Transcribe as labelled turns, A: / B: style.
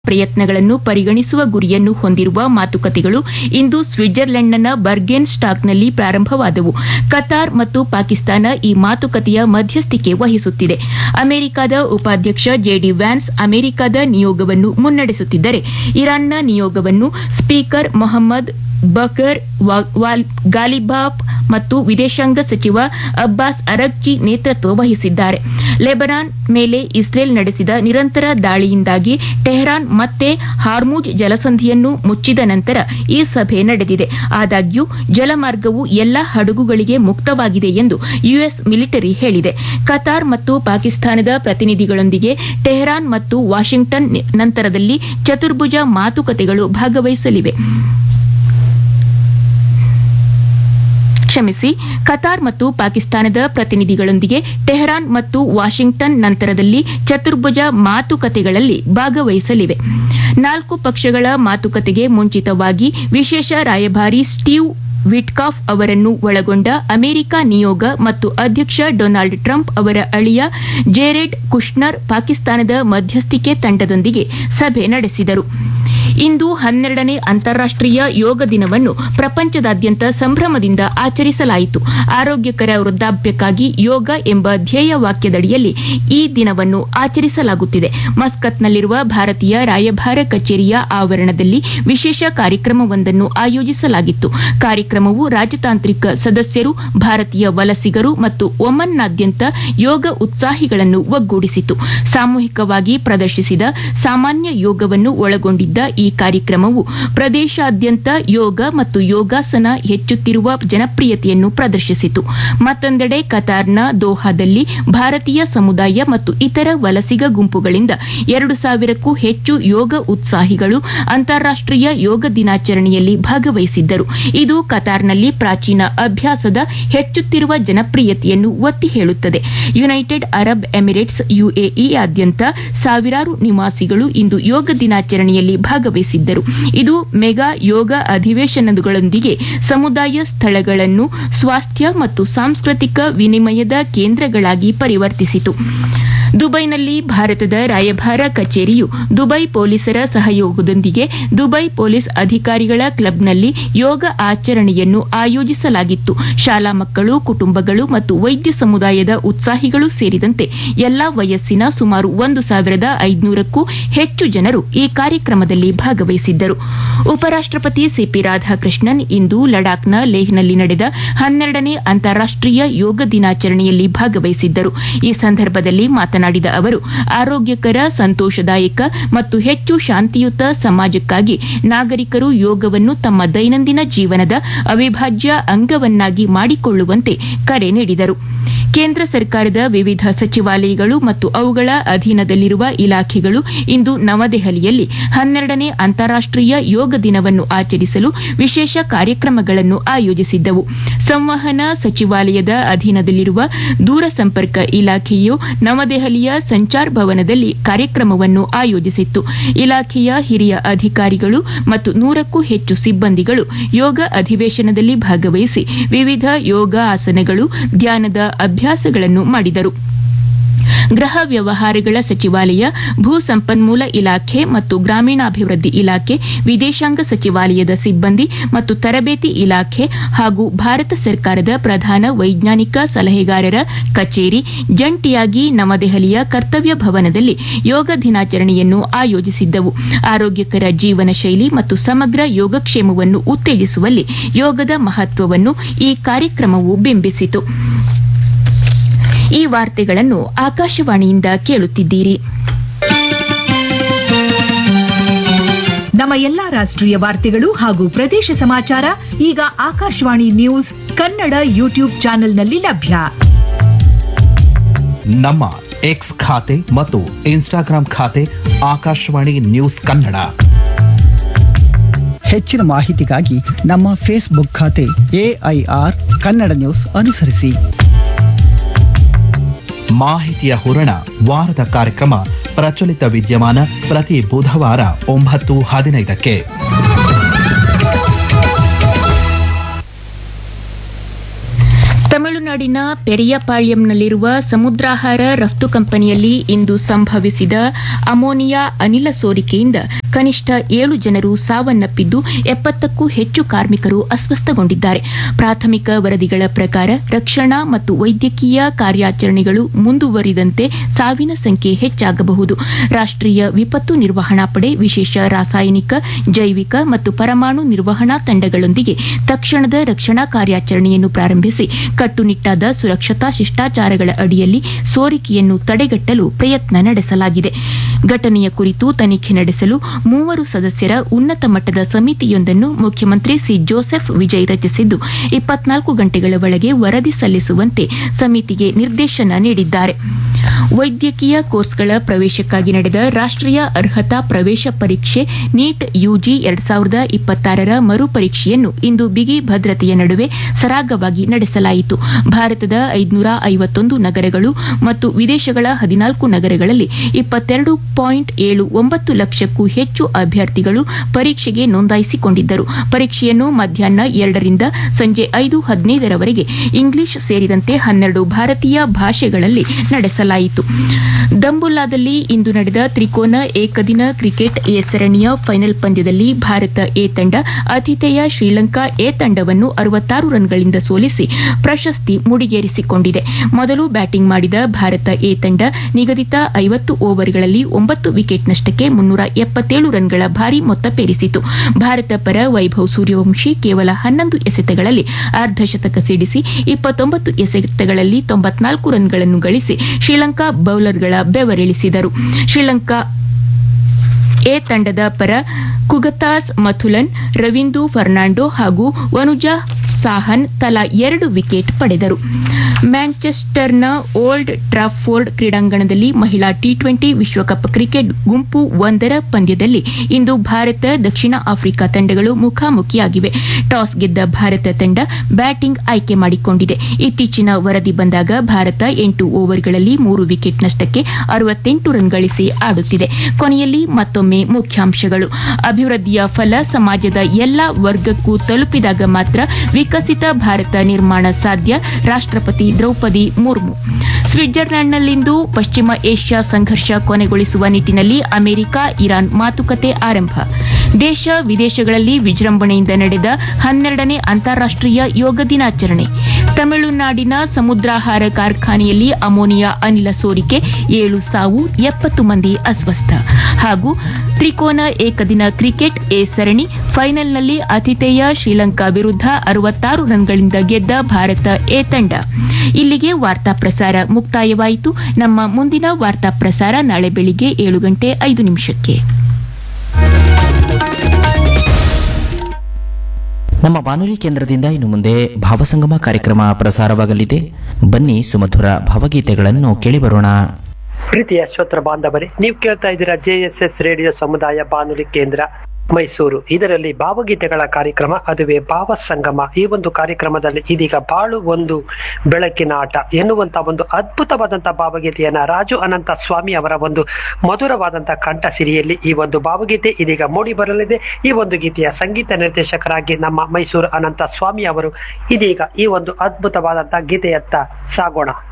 A: ಪ್ರಯತ್ನಗಳನ್ನು ಪರಿಗಣಿಸುವ ಗುರಿಯನ್ನು ಹೊಂದಿರುವ ಮಾತುಕತೆಗಳು ಇಂದು ಸ್ವಿಟ್ಜರ್ಲೆಂಡ್ನ ಬರ್ಗೆನ್ ಸ್ಟಾಕ್ನಲ್ಲಿ ಪ್ರಾರಂಭವಾದವು ಕತಾರ್ ಮತ್ತು ಪಾಕಿಸ್ತಾನ ಈ ಮಾತುಕತೆಯ ಮಧ್ಯಸ್ಥಿಕೆ ವಹಿಸುತ್ತಿದೆ ಅಮೆರಿಕದ ಉಪಾಧ್ಯಕ್ಷ ಜೆಡಿ ವ್ಯಾನ್ಸ್ ಅಮೆರಿಕದ ನಿಯೋಗವನ್ನು ಮುನ್ನಡೆಸುತ್ತಿದ್ದರೆ ಇರಾನ್ನ ನಿಯೋಗವನ್ನು ಸ್ಪೀಕರ್ ಮೊಹಮ್ಮದ್ ಬಕರ್ ಗಾಲಿಬಾಫ್ ಮತ್ತು ವಿದೇಶಾಂಗ ಸಚಿವ ಅಬ್ಬಾಸ್ ಅರಗ್ಚಿ ನೇತೃತ್ವ ವಹಿಸಿದ್ದಾರೆ ಲೆಬನಾನ್ ಮೇಲೆ ಇಸ್ರೇಲ್ ನಡೆಸಿದ ನಿರಂತರ ದಾಳಿಯಿಂದಾಗಿ ಟೆಹರಾನ್ ಮತ್ತೆ ಹಾರ್ಮುಜ್ ಜಲಸಂಧಿಯನ್ನು ಮುಚ್ಚಿದ ನಂತರ ಈ ಸಭೆ ನಡೆದಿದೆ ಆದಾಗ್ಯೂ ಜಲಮಾರ್ಗವು ಎಲ್ಲಾ ಹಡಗುಗಳಿಗೆ ಮುಕ್ತವಾಗಿದೆ ಎಂದು ಯುಎಸ್ ಮಿಲಿಟರಿ ಹೇಳಿದೆ ಕತಾರ್ ಮತ್ತು ಪಾಕಿಸ್ತಾನದ ಪ್ರತಿನಿಧಿಗಳೊಂದಿಗೆ ಟೆಹರಾನ್ ಮತ್ತು ವಾಷಿಂಗ್ಟನ್ ನಂತರದಲ್ಲಿ ಚತುರ್ಭುಜ ಮಾತುಕತೆಗಳು ಭಾಗವಹಿಸಲಿವೆ ಕ್ಷಮಿಸಿ ಕತಾರ್ ಮತ್ತು ಪಾಕಿಸ್ತಾನದ ಪ್ರತಿನಿಧಿಗಳೊಂದಿಗೆ ಟೆಹರಾನ್ ಮತ್ತು ವಾಷಿಂಗ್ಟನ್ ನಂತರದಲ್ಲಿ ಚತುರ್ಭುಜ ಮಾತುಕತೆಗಳಲ್ಲಿ ಭಾಗವಹಿಸಲಿವೆ ನಾಲ್ಕು ಪಕ್ಷಗಳ ಮಾತುಕತೆಗೆ ಮುಂಚಿತವಾಗಿ ವಿಶೇಷ ರಾಯಭಾರಿ ಸ್ಟೀವ್ ವಿಟ್ಕಾಫ್ ಅವರನ್ನು ಒಳಗೊಂಡ ಅಮೆರಿಕ ನಿಯೋಗ ಮತ್ತು ಅಧ್ಯಕ್ಷ ಡೊನಾಲ್ಡ್ ಟ್ರಂಪ್ ಅವರ ಅಳಿಯ ಜೇರೆಡ್ ಕುಶ್ನರ್ ಪಾಕಿಸ್ತಾನದ ಮಧ್ಯಸ್ಥಿಕೆ ತಂಡದೊಂದಿಗೆ ಸಭೆ ನಡೆಸಿದರು ಇಂದು ಹನ್ನೆರಡನೇ ಅಂತಾರಾಷ್ಟೀಯ ಯೋಗ ದಿನವನ್ನು ಪ್ರಪಂಚದಾದ್ಯಂತ ಸಂಭ್ರಮದಿಂದ ಆಚರಿಸಲಾಯಿತು ಆರೋಗ್ಯಕರ ವೃದ್ಧಾಪ್ಯಕ್ಕಾಗಿ ಯೋಗ ಎಂಬ ಧ್ಯೇಯ ವಾಕ್ಯದಡಿಯಲ್ಲಿ ಈ ದಿನವನ್ನು ಆಚರಿಸಲಾಗುತ್ತಿದೆ ಮಸ್ಕತ್ನಲ್ಲಿರುವ ಭಾರತೀಯ ರಾಯಭಾರ ಕಚೇರಿಯ ಆವರಣದಲ್ಲಿ ವಿಶೇಷ ಕಾರ್ಯಕ್ರಮವೊಂದನ್ನು ಆಯೋಜಿಸಲಾಗಿತ್ತು ಕಾರ್ಯಕ್ರಮವು ರಾಜತಾಂತ್ರಿಕ ಸದಸ್ಯರು ಭಾರತೀಯ ವಲಸಿಗರು ಮತ್ತು ಒಮನ್ನಾದ್ಯಂತ ಯೋಗ ಉತ್ಸಾಹಿಗಳನ್ನು ಒಗ್ಗೂಡಿಸಿತು ಸಾಮೂಹಿಕವಾಗಿ ಪ್ರದರ್ಶಿಸಿದ ಸಾಮಾನ್ಯ ಯೋಗವನ್ನು ಒಳಗೊಂಡಿದ್ದ ಈ ಕಾರ್ಯಕ್ರಮವು ಪ್ರದೇಶಾದ್ಯಂತ ಯೋಗ ಮತ್ತು ಯೋಗಾಸನ ಹೆಚ್ಚುತ್ತಿರುವ ಜನಪ್ರಿಯತೆಯನ್ನು ಪ್ರದರ್ಶಿಸಿತು ಮತ್ತೊಂದೆಡೆ ಕತಾರ್ನ ದೋಹಾದಲ್ಲಿ ಭಾರತೀಯ ಸಮುದಾಯ ಮತ್ತು ಇತರ ವಲಸಿಗ ಗುಂಪುಗಳಿಂದ ಎರಡು ಸಾವಿರಕ್ಕೂ ಹೆಚ್ಚು ಯೋಗ ಉತ್ಸಾಹಿಗಳು ಅಂತಾರಾಷ್ಟೀಯ ಯೋಗ ದಿನಾಚರಣೆಯಲ್ಲಿ ಭಾಗವಹಿಸಿದ್ದರು ಇದು ಕತಾರ್ನಲ್ಲಿ ಪ್ರಾಚೀನ ಅಭ್ಯಾಸದ ಹೆಚ್ಚುತ್ತಿರುವ ಜನಪ್ರಿಯತೆಯನ್ನು ಒತ್ತಿ ಹೇಳುತ್ತದೆ ಯುನೈಟೆಡ್ ಅರಬ್ ಎಮಿರೇಟ್ಸ್ ಯುಎಇಯಾದ್ಯಂತ ಸಾವಿರಾರು ನಿವಾಸಿಗಳು ಇಂದು ಯೋಗ ದಿನಾಚರಣೆಯಲ್ಲಿ ಭಾಗವಹಿಸಿದ್ದರು ಇದು ಮೆಗಾ ಯೋಗ ಅಧಿವೇಶನಗಳೊಂದಿಗೆ ಸಮುದಾಯ ಸ್ಥಳಗಳನ್ನು ಸ್ವಾಸ್ಥ್ಯ ಮತ್ತು ಸಾಂಸ್ಕೃತಿಕ ವಿನಿಮಯದ ಕೇಂದ್ರಗಳಾಗಿ ಪರಿವರ್ತಿಸಿತು ದುಬೈನಲ್ಲಿ ಭಾರತದ ರಾಯಭಾರ ಕಚೇರಿಯು ದುಬೈ ಪೊಲೀಸರ ಸಹಯೋಗದೊಂದಿಗೆ ದುಬೈ ಪೊಲೀಸ್ ಅಧಿಕಾರಿಗಳ ಕ್ಲಬ್ನಲ್ಲಿ ಯೋಗ ಆಚರಣೆಯನ್ನು ಆಯೋಜಿಸಲಾಗಿತ್ತು ಶಾಲಾ ಮಕ್ಕಳು ಕುಟುಂಬಗಳು ಮತ್ತು ವೈದ್ಯ ಸಮುದಾಯದ ಉತ್ಸಾಹಿಗಳು ಸೇರಿದಂತೆ ಎಲ್ಲಾ ವಯಸ್ಸಿನ ಸುಮಾರು ಒಂದು ಸಾವಿರದ ಐದುನೂರಕ್ಕೂ ಹೆಚ್ಚು ಜನರು ಈ ಕಾರ್ಯಕ್ರಮದಲ್ಲಿ ಭಾಗವಹಿಸಿದ್ದರು ಉಪರಾಷ್ಟಪತಿ ಸಿಪಿ ರಾಧಾಕೃಷ್ಣನ್ ಇಂದು ಲಡಾಖ್ನ ಲೇಹ್ನಲ್ಲಿ ನಡೆದ ಹನ್ನೆರಡನೇ ಅಂತಾರಾಷ್ಟೀಯ ಯೋಗ ದಿನಾಚರಣೆಯಲ್ಲಿ ಭಾಗವಹಿಸಿದ್ದರು ಈ ಸಂದರ್ಭದಲ್ಲಿ ಮಾತನಾಡಿದ ಅವರು ಆರೋಗ್ಯಕರ ಸಂತೋಷದಾಯಕ ಮತ್ತು ಹೆಚ್ಚು ಶಾಂತಿಯುತ ಸಮಾಜಕ್ಕಾಗಿ ನಾಗರಿಕರು ಯೋಗವನ್ನು ತಮ್ಮ ದೈನಂದಿನ ಜೀವನದ ಅವಿಭಾಜ್ಯ ಅಂಗವನ್ನಾಗಿ ಮಾಡಿಕೊಳ್ಳುವಂತೆ ಕರೆ ನೀಡಿದರು ಕೇಂದ್ರ ಸರ್ಕಾರದ ವಿವಿಧ ಸಚಿವಾಲಯಗಳು ಮತ್ತು ಅವುಗಳ ಅಧೀನದಲ್ಲಿರುವ ಇಲಾಖೆಗಳು ಇಂದು ನವದೆಹಲಿಯಲ್ಲಿ ಹನ್ನೆರಡನೇ ಅಂತಾರಾಷ್ಟೀಯ ಯೋಗ ದಿನವನ್ನು ಆಚರಿಸಲು ವಿಶೇಷ ಕಾರ್ಯಕ್ರಮಗಳನ್ನು ಆಯೋಜಿಸಿದ್ದವು ಸಂವಹನ ಸಚಿವಾಲಯದ ಅಧೀನದಲ್ಲಿರುವ ದೂರಸಂಪರ್ಕ ಇಲಾಖೆಯು ನವದೆಹಲಿಯ ಸಂಚಾರ್ ಭವನದಲ್ಲಿ ಕಾರ್ಯಕ್ರಮವನ್ನು ಆಯೋಜಿಸಿತ್ತು ಇಲಾಖೆಯ ಹಿರಿಯ ಅಧಿಕಾರಿಗಳು ಮತ್ತು ನೂರಕ್ಕೂ ಹೆಚ್ಚು ಸಿಬ್ಬಂದಿಗಳು ಯೋಗ ಅಧಿವೇಶನದಲ್ಲಿ ಭಾಗವಹಿಸಿ ವಿವಿಧ ಯೋಗ ಆಸನಗಳು ಧ್ಯಾನದ ಅಭ್ಯಾಸಗಳನ್ನು ಮಾಡಿದರು ಗೃಹ ವ್ಯವಹಾರಗಳ ಸಚಿವಾಲಯ ಭೂ ಸಂಪನ್ಮೂಲ ಇಲಾಖೆ ಮತ್ತು ಗ್ರಾಮೀಣಾಭಿವೃದ್ಧಿ ಇಲಾಖೆ ವಿದೇಶಾಂಗ ಸಚಿವಾಲಯದ ಸಿಬ್ಬಂದಿ ಮತ್ತು ತರಬೇತಿ ಇಲಾಖೆ ಹಾಗೂ ಭಾರತ ಸರ್ಕಾರದ ಪ್ರಧಾನ ವೈಜ್ಞಾನಿಕ ಸಲಹೆಗಾರರ ಕಚೇರಿ ಜಂಟಿಯಾಗಿ ನವದೆಹಲಿಯ ಕರ್ತವ್ಯ ಭವನದಲ್ಲಿ ಯೋಗ ದಿನಾಚರಣೆಯನ್ನು ಆಯೋಜಿಸಿದ್ದವು ಆರೋಗ್ಯಕರ ಜೀವನ ಶೈಲಿ ಮತ್ತು ಸಮಗ್ರ ಯೋಗಕ್ಷೇಮವನ್ನು ಉತ್ತೇಜಿಸುವಲ್ಲಿ ಯೋಗದ ಮಹತ್ವವನ್ನು ಈ ಕಾರ್ಯಕ್ರಮವು ಬಿಂಬಿಸಿತು ಈ ವಾರ್ತೆಗಳನ್ನು ಆಕಾಶವಾಣಿಯಿಂದ ಕೇಳುತ್ತಿದ್ದೀರಿ
B: ನಮ್ಮ ಎಲ್ಲಾ ರಾಷ್ಟ್ರೀಯ ವಾರ್ತೆಗಳು ಹಾಗೂ ಪ್ರದೇಶ ಸಮಾಚಾರ ಈಗ ಆಕಾಶವಾಣಿ ನ್ಯೂಸ್ ಕನ್ನಡ ಯೂಟ್ಯೂಬ್ ಚಾನೆಲ್ನಲ್ಲಿ ಲಭ್ಯ
C: ನಮ್ಮ ಎಕ್ಸ್ ಖಾತೆ ಮತ್ತು ಇನ್ಸ್ಟಾಗ್ರಾಂ ಖಾತೆ ಆಕಾಶವಾಣಿ ನ್ಯೂಸ್ ಕನ್ನಡ
D: ಹೆಚ್ಚಿನ ಮಾಹಿತಿಗಾಗಿ ನಮ್ಮ ಫೇಸ್ಬುಕ್ ಖಾತೆ ಎಐಆರ್ ಕನ್ನಡ ನ್ಯೂಸ್ ಅನುಸರಿಸಿ
C: ಮಾಹಿತಿಯ ಹೂರಣ ವಾರದ ಕಾರ್ಯಕ್ರಮ ಪ್ರಚಲಿತ ವಿದ್ಯಮಾನ ಪ್ರತಿ ಬುಧವಾರ ಒಂಬತ್ತು ಹದಿನೈದಕ್ಕೆ
A: ತಮಿಳುನಾಡು ತಮಿಳುನಾಡಿನ ಪೆರಿಯಪಾಳ್ಯಂನಲ್ಲಿರುವ ಸಮುದ್ರಾಹಾರ ರಫ್ತು ಕಂಪನಿಯಲ್ಲಿ ಇಂದು ಸಂಭವಿಸಿದ ಅಮೋನಿಯಾ ಅನಿಲ ಸೋರಿಕೆಯಿಂದ ಕನಿಷ್ಠ ಏಳು ಜನರು ಸಾವನ್ನಪ್ಪಿದ್ದು ಎಪ್ಪತ್ತಕ್ಕೂ ಹೆಚ್ಚು ಕಾರ್ಮಿಕರು ಅಸ್ವಸ್ಥಗೊಂಡಿದ್ದಾರೆ ಪ್ರಾಥಮಿಕ ವರದಿಗಳ ಪ್ರಕಾರ ರಕ್ಷಣಾ ಮತ್ತು ವೈದ್ಯಕೀಯ ಕಾರ್ಯಾಚರಣೆಗಳು ಮುಂದುವರಿದಂತೆ ಸಾವಿನ ಸಂಖ್ಯೆ ಹೆಚ್ಚಾಗಬಹುದು ರಾಷ್ಟ್ರೀಯ ವಿಪತ್ತು ನಿರ್ವಹಣಾ ಪಡೆ ವಿಶೇಷ ರಾಸಾಯನಿಕ ಜೈವಿಕ ಮತ್ತು ಪರಮಾಣು ನಿರ್ವಹಣಾ ತಂಡಗಳೊಂದಿಗೆ ತಕ್ಷಣದ ರಕ್ಷಣಾ ಕಾರ್ಯಾಚರಣೆಯನ್ನು ಪ್ರಾರಂಭಿಸಿ ಕಟ್ಟುನಿಟ್ಟಾದ ಸುರಕ್ಷತಾ ಶಿಷ್ಟಾಚಾರಗಳ ಅಡಿಯಲ್ಲಿ ಸೋರಿಕೆಯನ್ನು ತಡೆಗಟ್ಟಲು ಪ್ರಯತ್ನ ನಡೆಸಲಾಗಿದೆ ಘಟನೆಯ ಕುರಿತು ತನಿಖೆ ನಡೆಸಲು ಮೂವರು ಸದಸ್ಯರ ಉನ್ನತ ಮಟ್ಟದ ಸಮಿತಿಯೊಂದನ್ನು ಮುಖ್ಯಮಂತ್ರಿ ಸಿ ಜೋಸೆಫ್ ವಿಜಯ್ ರಚಿಸಿದ್ದು ಇಪ್ಪತ್ನಾಲ್ಕು ಗಂಟೆಗಳ ಒಳಗೆ ವರದಿ ಸಲ್ಲಿಸುವಂತೆ ಸಮಿತಿಗೆ ನಿರ್ದೇಶನ ನೀಡಿದ್ದಾರೆ ವೈದ್ಯಕೀಯ ಕೋರ್ಸ್ಗಳ ಪ್ರವೇಶಕ್ಕಾಗಿ ನಡೆದ ರಾಷ್ಟ್ರೀಯ ಅರ್ಹತಾ ಪ್ರವೇಶ ಪರೀಕ್ಷೆ ನೀಟ್ ಯುಜಿ ಎರಡ್ ಸಾವಿರದ ಇಪ್ಪತ್ತಾರರ ಮರುಪರೀಕ್ಷೆಯನ್ನು ಇಂದು ಬಿಗಿ ಭದ್ರತೆಯ ನಡುವೆ ಸರಾಗವಾಗಿ ನಡೆಸಲಾಯಿತು ಭಾರತದ ಐದುನೂರ ಐವತ್ತೊಂದು ನಗರಗಳು ಮತ್ತು ವಿದೇಶಗಳ ಹದಿನಾಲ್ಕು ನಗರಗಳಲ್ಲಿ ಇಪ್ಪತ್ತೆರಡು ಪಾಯಿಂಟ್ ಏಳು ಒಂಬತ್ತು ಲಕ್ಷಕ್ಕೂ ಹೆಚ್ಚು ಅಭ್ಯರ್ಥಿಗಳು ಪರೀಕ್ಷೆಗೆ ನೋಂದಾಯಿಸಿಕೊಂಡಿದ್ದರು ಪರೀಕ್ಷೆಯನ್ನು ಮಧ್ಯಾಹ್ನ ಎರಡರಿಂದ ಸಂಜೆ ಐದು ಹದಿನೈದರವರೆಗೆ ಇಂಗ್ಲಿಷ್ ಸೇರಿದಂತೆ ಹನ್ನೆರಡು ಭಾರತೀಯ ಭಾಷೆಗಳಲ್ಲಿ ನಡೆಸಲಾಯಿತು ದಂಬುಲ್ಲಾದಲ್ಲಿ ಇಂದು ನಡೆದ ತ್ರಿಕೋನ ಏಕದಿನ ಕ್ರಿಕೆಟ್ ಎ ಸರಣಿಯ ಫೈನಲ್ ಪಂದ್ಯದಲ್ಲಿ ಭಾರತ ಎ ತಂಡ ಆತಿಥೇಯ ಶ್ರೀಲಂಕಾ ಎ ತಂಡವನ್ನು ಅರವತ್ತಾರು ರನ್ಗಳಿಂದ ಸೋಲಿಸಿ ಪ್ರಶಸ್ತಿ ಮುಡಿಗೇರಿಸಿಕೊಂಡಿದೆ ಮೊದಲು ಬ್ಯಾಟಿಂಗ್ ಮಾಡಿದ ಭಾರತ ಎ ತಂಡ ನಿಗದಿತ ಐವತ್ತು ಓವರ್ಗಳಲ್ಲಿ ಒಂಬತ್ತು ವಿಕೆಟ್ ನಷ್ಟಕ್ಕೆ ಮುನ್ನೂರ ಎಪ್ಪತ್ತೇಳು ರನ್ಗಳ ಭಾರಿ ಮೊತ್ತ ಪೇರಿಸಿತು ಭಾರತ ಪರ ವೈಭವ್ ಸೂರ್ಯವಂಶಿ ಕೇವಲ ಹನ್ನೊಂದು ಎಸೆತಗಳಲ್ಲಿ ಅರ್ಧಶತಕ ಸಿಡಿಸಿ ಇಪ್ಪತ್ತೊಂಬತ್ತು ಎಸೆತಗಳಲ್ಲಿ ತೊಂಬತ್ನಾಲ್ಕು ರನ್ಗಳನ್ನು ಗಳಿಸಿ ಶ್ರೀಲಂಕಾ ಬೌಲರ್ಗಳ ಬೆವರಿಳಿಸಿದರು ಶ್ರೀಲಂಕಾ ಎ ತಂಡದ ಪರ ಕುಗತಾಸ್ ಮಥುಲನ್ ರವೀಂದು ಫರ್ನಾಂಡೋ ಹಾಗೂ ವನುಜಾ ಸಾಹನ್ ತಲಾ ಎರಡು ವಿಕೆಟ್ ಪಡೆದರು ಮ್ಯಾಂಚೆಸ್ಟರ್ನ ಓಲ್ಡ್ ಟ್ರಾಫೋರ್ಡ್ ಕ್ರೀಡಾಂಗಣದಲ್ಲಿ ಮಹಿಳಾ ಟಿ ಟ್ವೆಂಟಿ ವಿಶ್ವಕಪ್ ಕ್ರಿಕೆಟ್ ಗುಂಪು ಒಂದರ ಪಂದ್ಯದಲ್ಲಿ ಇಂದು ಭಾರತ ದಕ್ಷಿಣ ಆಫ್ರಿಕಾ ತಂಡಗಳು ಮುಖಾಮುಖಿಯಾಗಿವೆ ಟಾಸ್ ಗೆದ್ದ ಭಾರತ ತಂಡ ಬ್ಯಾಟಿಂಗ್ ಆಯ್ಕೆ ಮಾಡಿಕೊಂಡಿದೆ ಇತ್ತೀಚಿನ ವರದಿ ಬಂದಾಗ ಭಾರತ ಎಂಟು ಓವರ್ಗಳಲ್ಲಿ ಮೂರು ವಿಕೆಟ್ ನಷ್ಟಕ್ಕೆ ಅರವತ್ತೆಂಟು ರನ್ ಗಳಿಸಿ ಆಡುತ್ತಿದೆ ಕೊನೆಯಲ್ಲಿ ಮತ್ತೊಮ್ಮೆ ಮುಖ್ಯಾಂಶಗಳು ಅಭಿವೃದ್ಧಿಯ ಫಲ ಸಮಾಜದ ಎಲ್ಲಾ ವರ್ಗಕ್ಕೂ ತಲುಪಿದಾಗ ಮಾತ್ರ ವಿಕಸಿತ ಭಾರತ ನಿರ್ಮಾಣ ಸಾಧ್ಯ ರಾಷ್ಟ್ರಪತಿ ದ್ರೌಪದಿ ಮುರ್ಮು ಸ್ವಿಟ್ಜರ್ಲೆಂಡ್ನಲ್ಲಿಂದು ಪಶ್ಚಿಮ ಏಷ್ಯಾ ಸಂಘರ್ಷ ಕೊನೆಗೊಳಿಸುವ ನಿಟ್ಟಿನಲ್ಲಿ ಅಮೆರಿಕ ಇರಾನ್ ಮಾತುಕತೆ ಆರಂಭ ದೇಶ ವಿದೇಶಗಳಲ್ಲಿ ವಿಜೃಂಭಣೆಯಿಂದ ನಡೆದ ಹನ್ನೆರಡನೇ ಅಂತಾರಾಷ್ಟೀಯ ಯೋಗ ದಿನಾಚರಣೆ ತಮಿಳುನಾಡಿನ ಸಮುದ್ರಾಹಾರ ಕಾರ್ಖಾನೆಯಲ್ಲಿ ಅಮೋನಿಯಾ ಅನಿಲ ಸೋರಿಕೆ ಏಳು ಸಾವು ಎಪ್ಪತ್ತು ಮಂದಿ ಅಸ್ವಸ್ಥ ಹಾಗೂ ತ್ರಿಕೋನ ಏಕದಿನ ಕ್ರಿಕೆಟ್ ಎ ಸರಣಿ ಫೈನಲ್ನಲ್ಲಿ ಆತಿಥೇಯ ಶ್ರೀಲಂಕಾ ವಿರುದ್ಧ ಅರವತ್ತಾರು ರನ್ಗಳಿಂದ ಗೆದ್ದ ಭಾರತ ಎ ತಂಡ ಇಲ್ಲಿಗೆ ವಾರ್ತಾ ಪ್ರಸಾರ ಮುಕ್ತಾಯವಾಯಿತು ನಮ್ಮ ಮುಂದಿನ ವಾರ್ತಾ ಪ್ರಸಾರ ನಾಳೆ ಬೆಳಿಗ್ಗೆ ಏಳು ಗಂಟೆ ಐದು ನಿಮಿಷಕ್ಕೆ
E: ನಮ್ಮ ಬಾನುಲಿ ಕೇಂದ್ರದಿಂದ ಇನ್ನು ಮುಂದೆ ಭಾವಸಂಗಮ ಕಾರ್ಯಕ್ರಮ ಪ್ರಸಾರವಾಗಲಿದೆ ಬನ್ನಿ ಸುಮಧುರ ಭಾವಗೀತೆಗಳನ್ನು ಕೇಳಿಬರೋಣ
F: ಪ್ರೀತಿಯ ಶ್ರೋತ್ರ ಬಾಂಧವರೇ ನೀವು ಕೇಳ್ತಾ ಇದ್ದೀರಾ ಜೆ ಎಸ್ ಎಸ್ ರೇಡಿಯೋ ಸಮುದಾಯ ಬಾನುಲಿ ಕೇಂದ್ರ ಮೈಸೂರು ಇದರಲ್ಲಿ ಭಾವಗೀತೆಗಳ ಕಾರ್ಯಕ್ರಮ ಅದುವೇ ಭಾವ ಸಂಗಮ ಈ ಒಂದು ಕಾರ್ಯಕ್ರಮದಲ್ಲಿ ಇದೀಗ ಬಾಳು ಒಂದು ಬೆಳಕಿನ ಆಟ ಎನ್ನುವಂತ ಒಂದು ಅದ್ಭುತವಾದಂತಹ ಭಾವಗೀತೆಯನ್ನ ರಾಜು ಅನಂತ ಸ್ವಾಮಿ ಅವರ ಒಂದು ಮಧುರವಾದಂತಹ ಕಂಠ ಸಿರಿಯಲ್ಲಿ ಈ ಒಂದು ಭಾವಗೀತೆ ಇದೀಗ ಮೂಡಿ ಬರಲಿದೆ ಈ ಒಂದು ಗೀತೆಯ ಸಂಗೀತ ನಿರ್ದೇಶಕರಾಗಿ ನಮ್ಮ ಮೈಸೂರು ಅನಂತ ಸ್ವಾಮಿ ಅವರು ಇದೀಗ ಈ ಒಂದು ಅದ್ಭುತವಾದಂತಹ ಗೀತೆಯತ್ತ ಸಾಗೋಣ